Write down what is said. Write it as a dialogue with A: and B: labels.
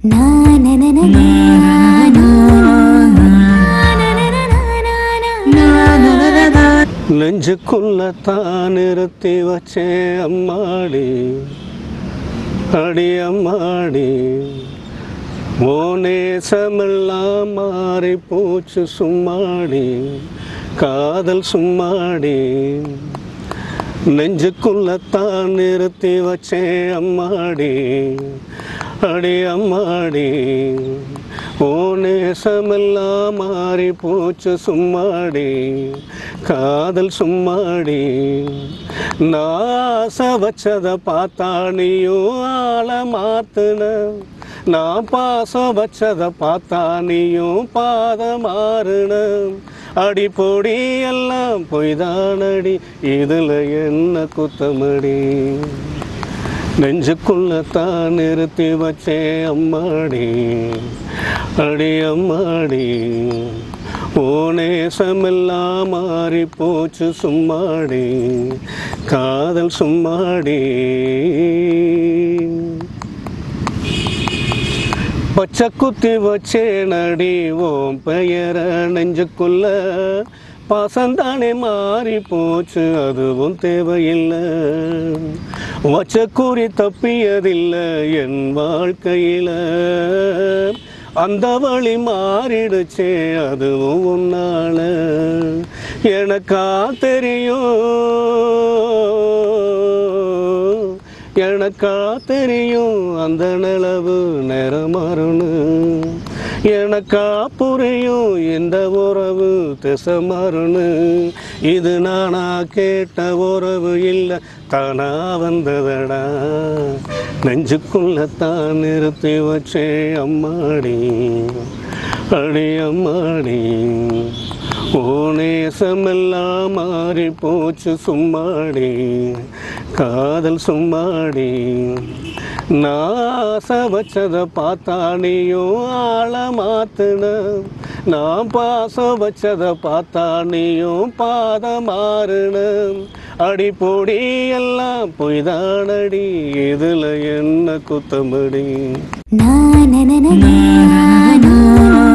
A: நெஞ்சுக்குள்ள தான் நிறுத்தி வச்சேன் அம்மாடி அடி அம்மாடி ஓ நேசமெல்லாம் மாறி போச்சு சும்மாடி காதல் சும்மாடி நெஞ்சுக்குள்ள தான் நிறுத்தி வச்சேன் அம்மாடி அடி அம்மாடி ஓ நேசமெல்லாம் மாறி போச்சு சும்மாடி காதல் சும்மாடி நாச வச்சத பார்த்தா நீயும் ஆள மாத்துன நான் பாசம் வச்சத பார்த்தா நீயும் பாத மாறுன அடி பொடி எல்லாம் பொய்தானடி இதுல என்ன குத்தமடி நெஞ்சுக்குள்ள தான் நிறுத்தி வச்சேன் அம்மாடி அடி அம்மாடி ஓ நேசமெல்லாம் மாறி போச்சு சும்மாடி காதல் சும்மாடி பச்சை குத்தி வச்சேனடி ஓம் பெயர நெஞ்சுக்குள்ள பாசந்தானே மாறி போச்சு அதுவும் தேவையில்லை வச்ச கூறி தப்பியதில்லை என் வாழ்க்கையில அந்த வழி மாறிடுச்சே அதுவும் உன்னால எனக்கா தெரியும் எனக்கா தெரியும் அந்த நிலவு நிறமாறுன்னு எனக்கா புரியும் இந்த உறவு திசை மாறுன்னு இது நானா கேட்ட உறவு இல்லை தானா வந்ததடா நெஞ்சுக்குள்ள தான் நிறுத்தி வச்சே அம்மாடி அடி அம்மாடி ஓ நேசமெல்லாம் மாறி போச்சு சும்மாடி காதல் சும்மாடி நாச வச்சத பார்த்தா நீயும் ஆள மாத்துன நான் பாசம் வச்சத பார்த்தா நீயும் பாத மாறுன அடி பொடி எல்லாம் பொய்தானடி இதுல என்ன குத்தமடி
B: na na na na na na